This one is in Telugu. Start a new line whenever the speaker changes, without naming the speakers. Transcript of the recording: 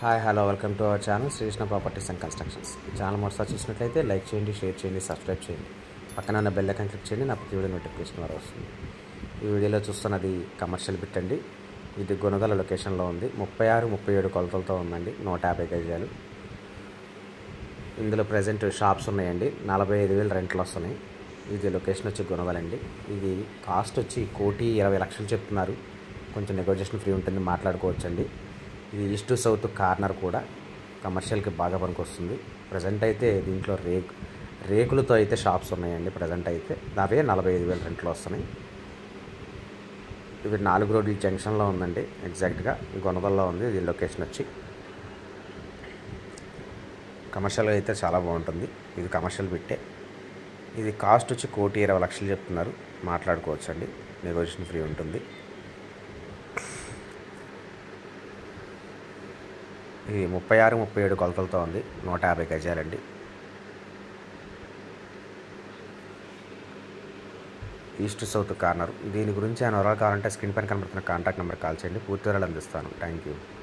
hi hello welcome to our channel Srikrishna properties and constructions ఈ ఛానల్ మొదటిసారి చూసినట్లయితే లైక్ చేయండి షేర్ చేయండి సబ్స్క్రైబ్ చేయండి పక్కన ఉన్న బెల్ ఐకాన్ క్లిక్ చేయండి నా ప్రతి వీడియో నోటిఫికేషన్ ద్వారా వస్తుంది ఈ వీడియోలో చూస్తున్నది కమర్షియల్ బిట్ అండి ఇది గుణదల లొకేషన్లో ఉంది ముప్పై ఆరు ముప్పై ఏడు కొలతలతో ఉందండి నూట యాభై గజాలు ఇందులో ప్రజెంట్ షాప్స్ ఉన్నాయండి నలభై ఐదు వేలు రెంట్లు వస్తున్నాయి ఇది లొకేషన్ వచ్చి గుణదలండి ఇది కాస్ట్ వచ్చి కోటి ఇరవై లక్షలు చెప్తున్నారు కొంచెం నెగోజియేషన్ ఫ్రీ ఉంటుంది మాట్లాడుకోవచ్చండి ఇది ఈస్ట్ టు సౌత్ కార్నర్ కూడా కమర్షియల్కి బాగా పనికొస్తుంది ప్రజెంట్ అయితే దీంట్లో రేక్ రేకులతో అయితే షాప్స్ ఉన్నాయండి ప్రజెంట్ అయితే అవే నలభై ఐదు వేల రెంట్లు వస్తున్నాయి ఇవి నాలుగు రోడ్ల జంక్షన్లో ఉందండి ఎగ్జాక్ట్గా గొనదల్లో ఉంది ఇది లొకేషన్ వచ్చి కమర్షియల్గా అయితే చాలా బాగుంటుంది ఇది కమర్షియల్ బిట్టే ఇది కాస్ట్ వచ్చి కోటి ఇరవై లక్షలు చెప్తున్నారు మాట్లాడుకోవచ్చండి నెగోజియేషన్ ఫ్రీ ఉంటుంది ఇది ముప్పై ఆరు ముప్పై ఏడు కొలతలతో ఉంది నూట యాభై గజాలండి ఈస్ట్ సౌత్ కార్నర్ దీని గురించి ఆయన వివరాలు కావాలంటే స్క్రీన్ పైన కనబడుతున్న కాంటాక్ట్ నెంబర్ కాల్ చేయండి పూర్తి వివరాలు అందిస్తాను థ్యాంక్ యూ